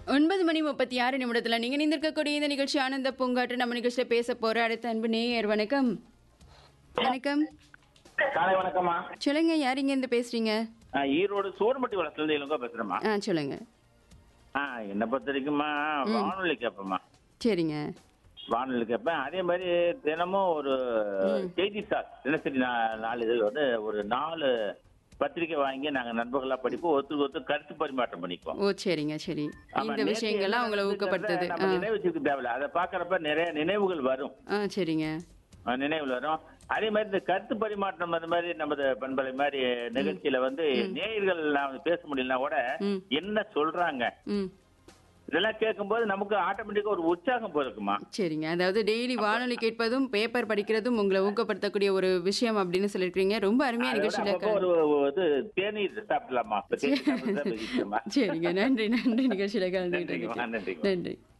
ஒன்பது மணி முப்பத்தி ஆறு நிமிடத்தில் நீங்கள் நிந்திருக்கக்கூடிய இந்த நிகழ்ச்சி ஆனந்த பூங்காற்று நம்ம நிகழ்ச்சியில் பேச போகிற அடுத்த அன்பு நேயர் வணக்கம் வணக்கம் காலை வணக்கம்மா சொல்லுங்க யார் இங்கேருந்து பேசுறீங்க நான் ஈரோடு சோர்மட்டி வளத்துல இளங்கோ பேசுறேம்மா ஆ சொல்லுங்க ஆ என்னை பொறுத்த வரைக்கும்மா வானொலி கேட்பேம்மா சரிங்க வானொலி கேட்பேன் அதே மாதிரி தினமும் ஒரு செய்தித்தாள் தினசரி நா- நாளிதழ் வந்து ஒரு நாலு பத்திரிக்கை வாங்கி நாங்க நண்பர்களா படிப்போம் ஒருத்தருக்கு ஒருத்தர் கருத்து பரிமாற்றம் பண்ணிக்குவோம் ஓ சரிங்க சரி ஆமா, இந்த நேத்து விஷயங்கள்லாம் என்ன உங்களை நடந்துச்சுன்றத ஊக்கப்படுத்துது நம்ம ஆ நினைவு வச்சுக்க தேவையில்ல அதை பாக்குறப்ப நிறைய நினைவுகள் வரும் ஆ சரிங்க அஹ் நினைவுகள் வரும் அதே மாதிரி இந்த கருத்து பரிமாற்றம் அந்த மாதிரி நமது பண்பலை மாதிரி நிகழ்ச்சியில வந்து நேயர்கள் நான் பேச முடியலனா கூட ம். என்ன சொல்றாங்க ம் இதெல்லாம் கேட்கும்போது நமக்கு ஆட்டோமேட்டிக்கா ஒரு உற்சாகம் பிறக்குமா சரிங்க அதாவது டெய்லி வானொலி கேட்பதும் பேப்பர் படிக்கிறதும் உங்களை ஊக்கப்படுத்தக்கூடிய ஒரு விஷயம் அப்படின்னு சொல்லியிருக்கீங்க ரொம்ப அருமையா அதோட நிகழ்ச்சியில அப்பப்போ ஒரு ஒரு இது தேநீர் சாப்பிடலாமா இப்ப தேநீர் சாப்பிட்டு தான் பேசிக்கிறோமா? சரிங்க நன்றி நன்றி நிகழ்ச்சியில கலந்துக்கிட்டு நன்றிங்கம்மா, நன்றிங்கம்மா. நன்றி